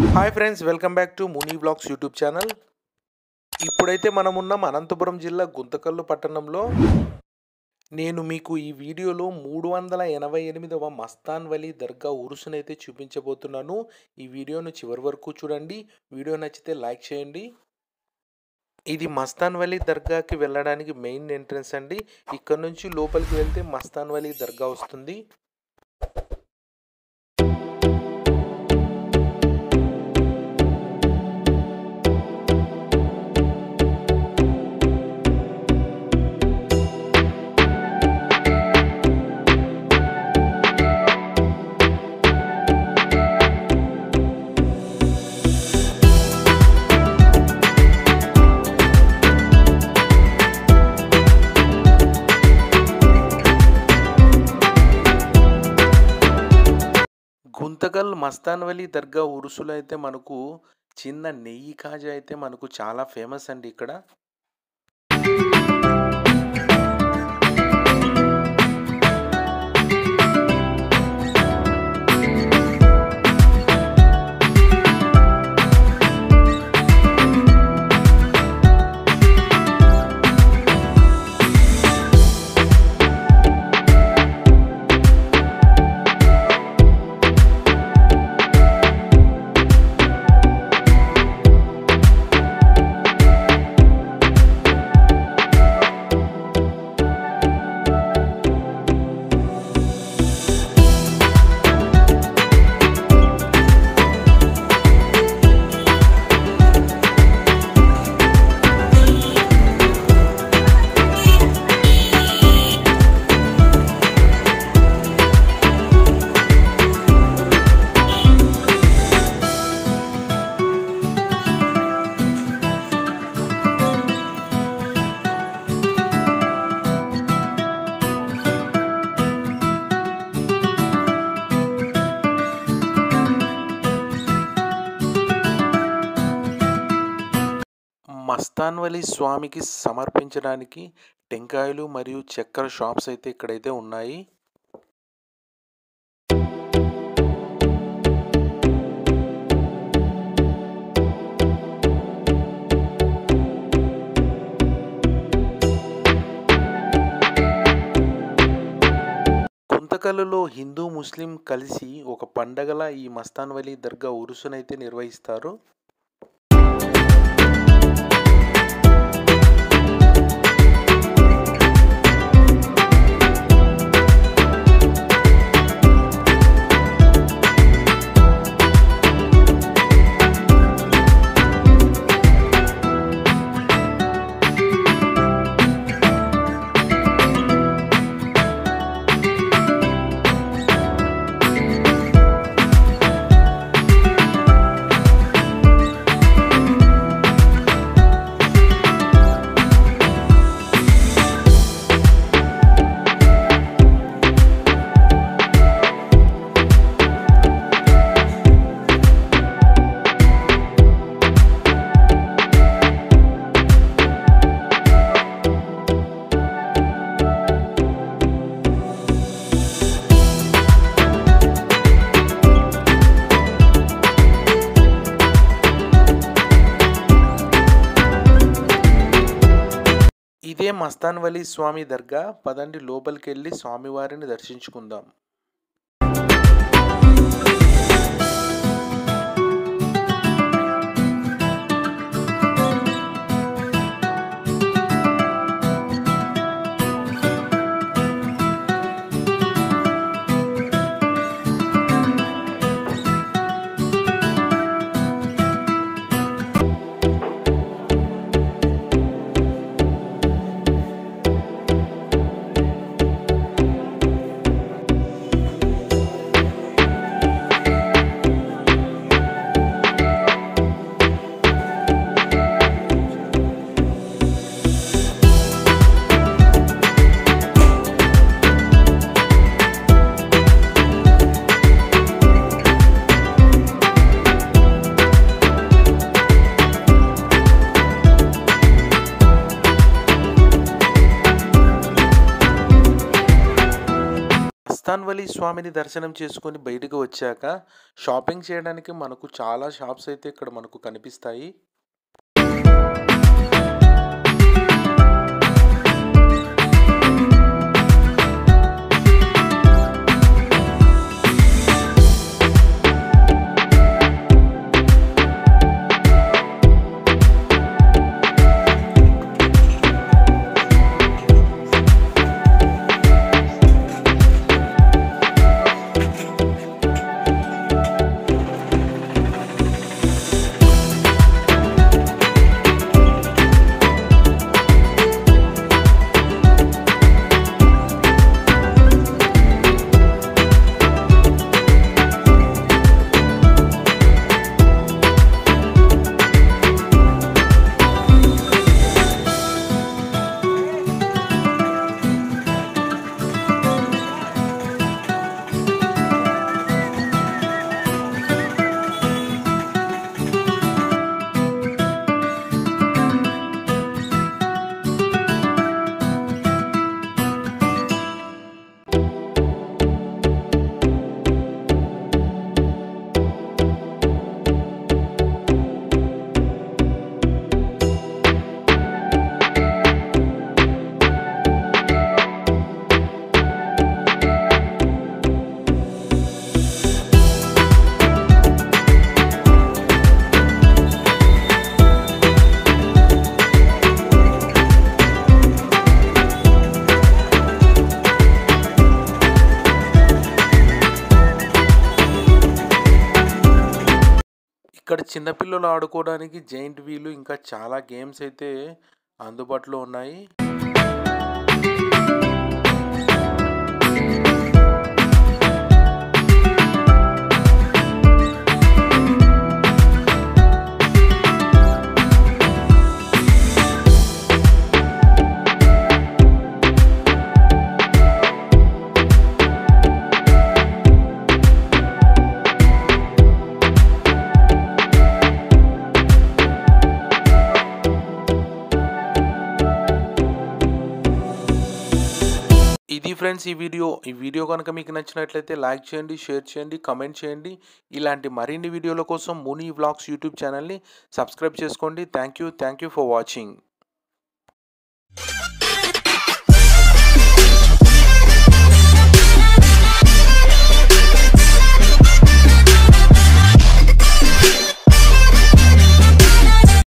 hi friends welcome back to Muni blogs YouTube channel ఇప్పుడైతే మనం ఉన్నాం అనంతపురం జిల్లా గుంతకల్లు పట్టణంలో నేను మీకు ఈ వీడియోలో మూడు వందల ఎనభై ఎనిమిదవ మస్తాన్ వలీ దర్గా ఉరుసునైతే చూపించబోతున్నాను ఈ వీడియోను చివరి వరకు చూడండి వీడియో నచ్చితే లైక్ చేయండి ఇది మస్తాన్ వలీ దర్గాకి వెళ్ళడానికి మెయిన్ ఎంట్రన్స్ అండి ఇక్కడ నుంచి లోపలికి వెళ్తే మస్తాన్ వలీ దర్గా వస్తుంది గుంతకల్ మస్తాన్ వలీ దర్గా ఉరుసులో అయితే మనకు చిన్న నెయ్యి కాజా అయితే మనకు చాలా ఫేమస్ అండి ఇక్కడ మస్తాన్ వలీ స్వామికి సమర్పించడానికి టెంకాయలు మరియు చక్కెర షాప్స్ అయితే ఇక్కడైతే ఉన్నాయి గుంతకల్లులో హిందూ ముస్లిం కలిసి ఒక పండగల ఈ మస్తాన్ వలీ దర్గా ఉరుసునైతే నిర్వహిస్తారు ఇదే మస్తాన్ వలీ స్వామి దర్గా పదండి లోపలికి వెళ్ళి స్వామివారిని దర్శించుకుందాం వీరవలి స్వామిని దర్శనం చేసుకొని బయటకు వచ్చాక షాపింగ్ చేయడానికి మనకు చాలా షాప్స్ అయితే ఇక్కడ మనకు కనిపిస్తాయి ఇక్కడ చిన్నపిల్లలు ఆడుకోవడానికి జైంట్ వీలు ఇంకా చాలా గేమ్స్ అయితే అందుబాటులో ఉన్నాయి ఇది ఫ్రెండ్స్ ఈ వీడియో ఈ వీడియో కనుక మీకు నచ్చినట్లయితే లైక్ చేయండి షేర్ చేయండి కమెంట్ చేయండి ఇలాంటి మరిన్ని వీడియోల కోసం మునీ వ్లాగ్స్ యూట్యూబ్ ఛానల్ని సబ్స్క్రైబ్ చేసుకోండి thank you thank you for watching